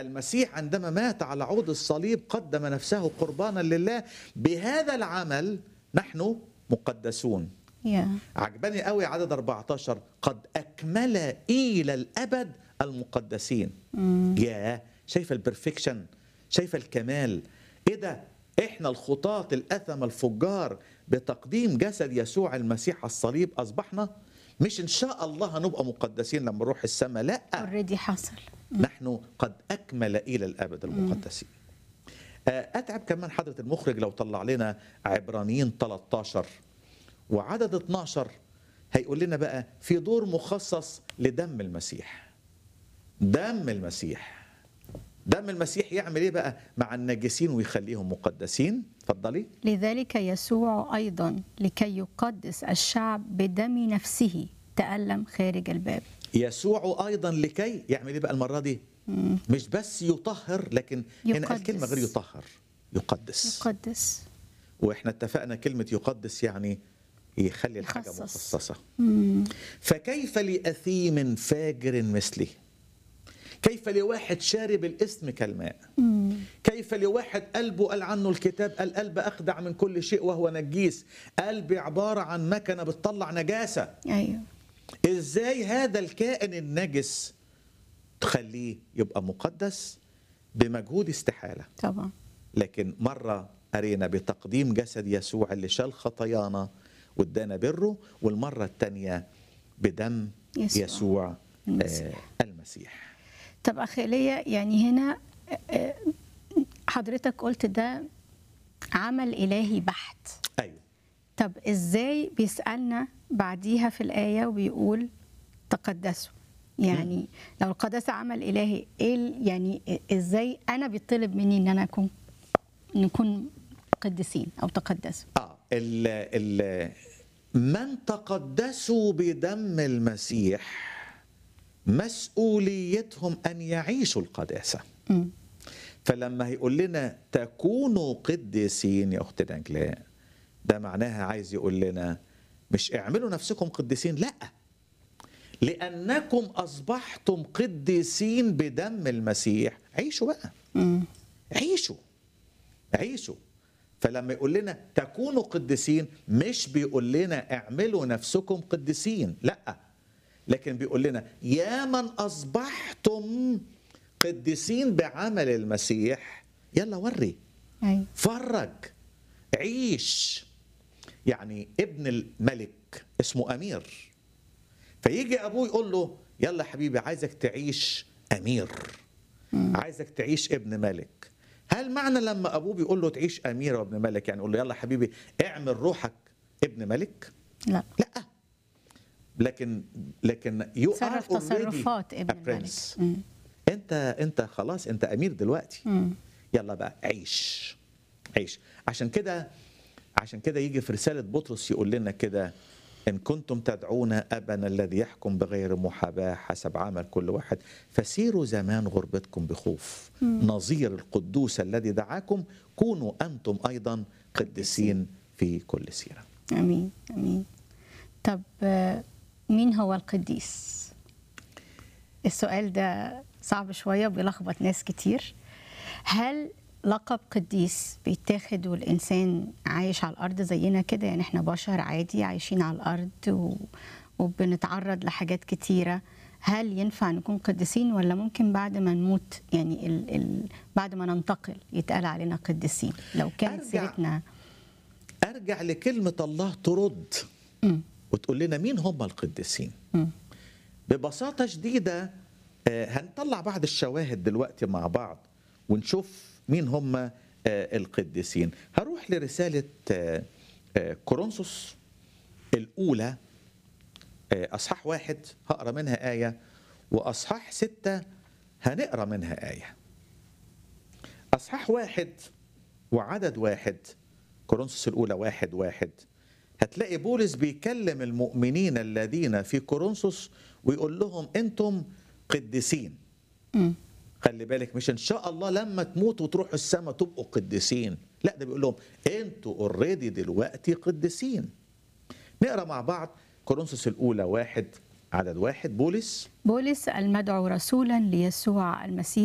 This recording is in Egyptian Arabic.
المسيح عندما مات على عود الصليب قدم نفسه قربانا لله بهذا العمل نحن مقدسون يا عجباني قوي عدد 14 قد أكمل إلى الأبد المقدسين يا شايفة البرفكشن شايفة الكمال إيه ده إحنا الخطاة الأثم الفجار بتقديم جسد يسوع المسيح على الصليب أصبحنا مش إن شاء الله هنبقى مقدسين لما نروح السماء لأ اوريدي حصل نحن قد أكمل إلى الأبد المقدسين آه، أتعب كمان حضرة المخرج لو طلع لنا عبرانيين 13 وعدد 12 هيقول لنا بقى في دور مخصص لدم المسيح دم المسيح دم المسيح يعمل ايه بقى مع الناجسين ويخليهم مقدسين اتفضلي لذلك يسوع ايضا لكي يقدس الشعب بدم نفسه تألم خارج الباب يسوع ايضا لكي يعمل ايه بقى المره دي مش بس يطهر لكن هنا يقدس. الكلمه غير يطهر يقدس يقدس واحنا اتفقنا كلمة يقدس يعني يخلي الحاجة يخصص. مخصصة مم. فكيف لأثيم فاجر مثلي كيف لواحد شارب الاسم كالماء مم. كيف لواحد قلبه قال عنه الكتاب القلب أخدع من كل شيء وهو نجيس قلبي عبارة عن مكنة بتطلع نجاسة ايوه ازاي هذا الكائن النجس تخليه يبقى مقدس بمجهود استحالة طبعا لكن مرة قرينا بتقديم جسد يسوع اللي شال خطايانا وادانا بره والمرة الثانية بدم يسوع. يسوع, المسيح. آه المسيح طب اخي ليا يعني هنا آه، حضرتك قلت ده عمل الهي بحت أيوه طب ازاي بيسالنا بعديها في الايه وبيقول تقدسوا يعني لو القداسه عمل الهي ايه ال- يعني ازاي انا بيطلب مني ان انا اكون نكون قديسين او تقدسوا آه ال ال من تقدسوا بدم المسيح مسؤوليتهم أن يعيشوا القداسة مم. فلما هيقول لنا تكونوا قديسين يا اخت نجلاء ده معناها عايز يقول لنا مش اعملوا نفسكم قديسين لا لانكم اصبحتم قديسين بدم المسيح عيشوا بقى مم. عيشوا عيشوا فلما يقول لنا تكونوا قديسين مش بيقول لنا اعملوا نفسكم قديسين لا لكن بيقول لنا يا من اصبحتم قديسين بعمل المسيح يلا وري ايوه فرج عيش يعني ابن الملك اسمه امير فيجي ابوه يقول له يلا حبيبي عايزك تعيش امير عايزك تعيش ابن ملك هل معنى لما ابوه بيقول له تعيش امير وابن ملك يعني يقول له يلا حبيبي اعمل روحك ابن ملك لا لا لكن لكن you are تصرف already تصرفات a ابن الملك prince. مم. انت انت خلاص انت امير دلوقتي مم. يلا بقى عيش عيش عشان كده عشان كده يجي في رسالة بطرس يقول لنا كده إن كنتم تدعون أبنا الذي يحكم بغير محاباة حسب عمل كل واحد فسيروا زمان غربتكم بخوف نظير القدوس الذي دعاكم كونوا أنتم أيضا قديسين في كل سيرة امين امين طب آه، مين هو القديس السؤال ده صعب شويه وبيلخبط ناس كتير هل لقب قديس بيتاخد والانسان عايش على الارض زينا كده يعني احنا بشر عادي عايشين على الارض و... وبنتعرض لحاجات كتيره هل ينفع نكون قديسين ولا ممكن بعد ما نموت يعني ال... ال... بعد ما ننتقل يتقال علينا قديسين لو كانت أرجع. سيرتنا أرجع لكلمة الله ترد مم. وتقول لنا مين هم القديسين مم. ببساطة شديدة آه، هنطلع بعض الشواهد دلوقتي مع بعض ونشوف مين هم آه، القديسين هروح لرسالة آه، آه، كورنثوس الأولى آه، أصحاح واحد هقرا منها آية وأصحاح ستة هنقرا منها آية أصحاح واحد وعدد واحد كورنثوس الأولى واحد واحد هتلاقي بولس بيكلم المؤمنين الذين في كورنثوس ويقول لهم أنتم قديسين مم. خلي بالك مش ان شاء الله لما تموتوا وتروحوا السماء تبقوا قديسين لا ده بيقول لهم انتوا اوريدي دلوقتي قديسين نقرا مع بعض كورنثوس الاولى واحد عدد واحد بولس بولس المدعو رسولا ليسوع المسيح